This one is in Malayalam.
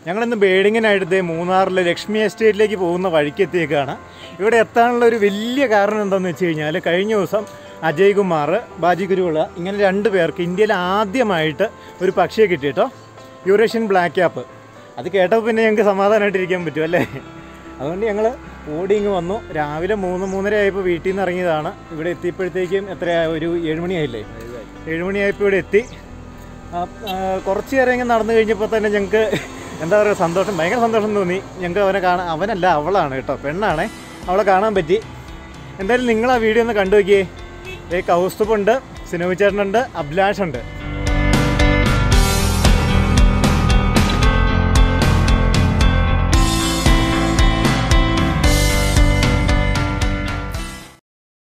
ഞങ്ങളിന്ന് ബേഡിങ്ങിനായിട്ട് ദേ മൂന്നാറിലെ ലക്ഷ്മി എസ്റ്റേറ്റിലേക്ക് പോകുന്ന വഴിക്ക് എത്തിയേക്കാണ് ഇവിടെ എത്താനുള്ള ഒരു വലിയ കാരണം എന്താണെന്ന് വെച്ച് കഴിഞ്ഞാൽ കഴിഞ്ഞ ദിവസം അജയ് കുമാർ ബാജി ഗുരുവിള ഇങ്ങനെ രണ്ട് പേർക്ക് ഇന്ത്യയിൽ ആദ്യമായിട്ട് ഒരു പക്ഷിയെ കിട്ടി കേട്ടോ യൂറേഷ്യൻ ബ്ലാക്ക് ക്യാപ്പ് അത് കേട്ടപ്പോൾ പിന്നെ ഞങ്ങൾക്ക് സമാധാനമായിട്ടിരിക്കാൻ പറ്റും അല്ലേ അതുകൊണ്ട് ഞങ്ങൾ ഓടി ഇങ്ങ് വന്നു രാവിലെ മൂന്ന് മൂന്നര ആയപ്പോൾ വീട്ടിൽ നിന്ന് ഇറങ്ങിയതാണ് ഇവിടെ എത്തിയപ്പോഴത്തേക്കും എത്രയാ ഒരു ഏഴുമണിയായില്ലേ ഏഴുമണിയായപ്പോൾ ഇവിടെ എത്തി ആ, ആ, കുറച്ച് നേരം ഇങ്ങനെ നടന്നു കഴിഞ്ഞപ്പോൾ തന്നെ ഞങ്ങൾക്ക് എന്താ പറയുക സന്തോഷം ഭയങ്കര സന്തോഷം തോന്നി ഞങ്ങൾക്ക് അവനെ കാണാൻ അവനല്ല അവളാണ് കേട്ടോ പെണ്ണാണേ അവളെ കാണാൻ പറ്റി എന്തായാലും നിങ്ങൾ ആ വീഡിയോ ഒന്ന് കണ്ടു നോക്കിയേ ഏ കൗസ്തുഭുണ്ട് സിനോവി ചേട്ടനുണ്ട് അഭിലാഷുണ്ട്